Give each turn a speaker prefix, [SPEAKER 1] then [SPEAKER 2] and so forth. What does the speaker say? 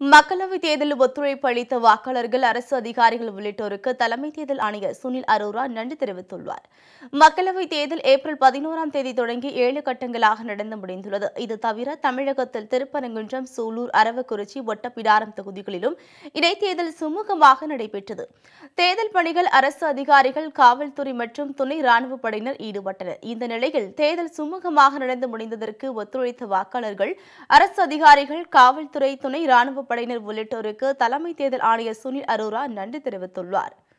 [SPEAKER 1] மக்களவைத் தேர்தலில் ஒத்துழைப்பு அளித்த வாக்காளர்கள் அரசு அதிகாரிகள் உள்ளிட்டோருக்கு தலைமை தேர்தல் ஆணையர் சுனில் அரோரா நன்றி தெரிவித்துள்ளார் மக்களவைத் தேர்தல் ஏப்ரல் பதினோராம் தேதி தொடங்கி ஏழு கட்டங்களாக நடந்து முடிந்துள்ளது இது தவிர தமிழகத்தில் திருப்பரங்குன்றம் சூலூர் அரவக்குறிச்சி ஒட்டப்பிடாரம் தொகுதிகளிலும் இடைத்தேர்தல் சுமூகமாக நடைபெற்றது தேர்தல் பணிகள் அரசு அதிகாரிகள் காவல்துறை மற்றும் துணை ராணுவப் படையினர் ஈடுபட்டனர் இந்த நிலையில் தேர்தல் சுமூகமாக நடந்து முடிந்ததற்கு ஒத்துழைத்த வாக்காளர்கள் அரசு அதிகாரிகள் காவல்துறை துணை ராணுவப் படையினர் உள்ளிட்டோருக்கு தலைமை தேர்தல் ஆணையர் சுனில் அரோரா நன்றி தெரிவித்துள்ளார்